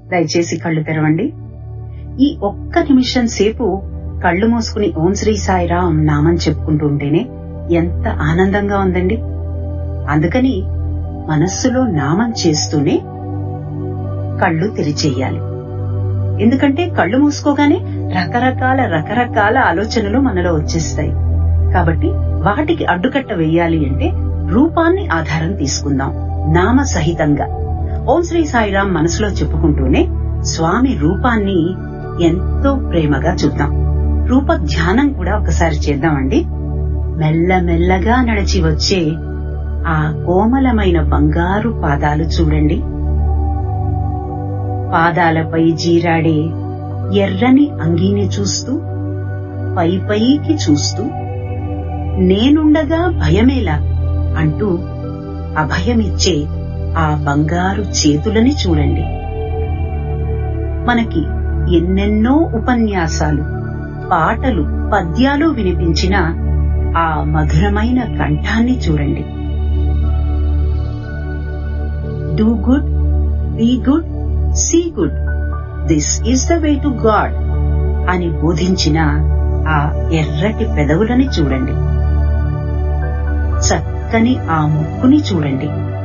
దయచేసి కళ్ళు తెరవండి ఈ ఒక్క నిమిషం సేపు కళ్ళు మూసుకుని ఓం శ్రీ సాయిరాం నామం చెప్పుకుంటూ ఉంటేనే ఎంత ఆనందంగా ఉందండి అందుకని మనస్సులో నామం చేస్తూనే కళ్ళు తెరిచేయాలి ఎందుకంటే కళ్ళు మూసుకోగానే రకరకాల రకరకాల ఆలోచనలు మనలో వచ్చేస్తాయి కాబట్టి వాటికి అడ్డుకట్ట వేయాలి అంటే రూపాన్ని ఆధారం తీసుకుందాం నామ సహితంగా ఓం శ్రీ సాయిరాం మనసులో చెప్పుకుంటూనే స్వామి రూపాన్ని ఎంతో ప్రేమగా చూద్దాం రూప ధ్యానం కూడా ఒకసారి చేద్దామండి మెల్లమెల్లగా నడిచి వచ్చే ఆ కోమలమైన బంగారు పాదాలు చూడండి పాదాలపై జీరాడే ఎర్రని అంగీని చూస్తూ పై పైకి చూస్తూ నేనుండగా భయమేలా అంటూ అభయమిచ్చే ఆ బంగారు చేతులని చూడండి మనకి ఎన్నెన్నో ఉపన్యాసాలు పాటలు పద్యాలు వినిపించిన ఆ మధురమైన కంఠాన్ని చూడండి do good be good see good this is the way to God అని బోధించిన ఆ ఎర్రటి పెదవులని చూడండి చక్కని ఆ ముక్కుని చూడండి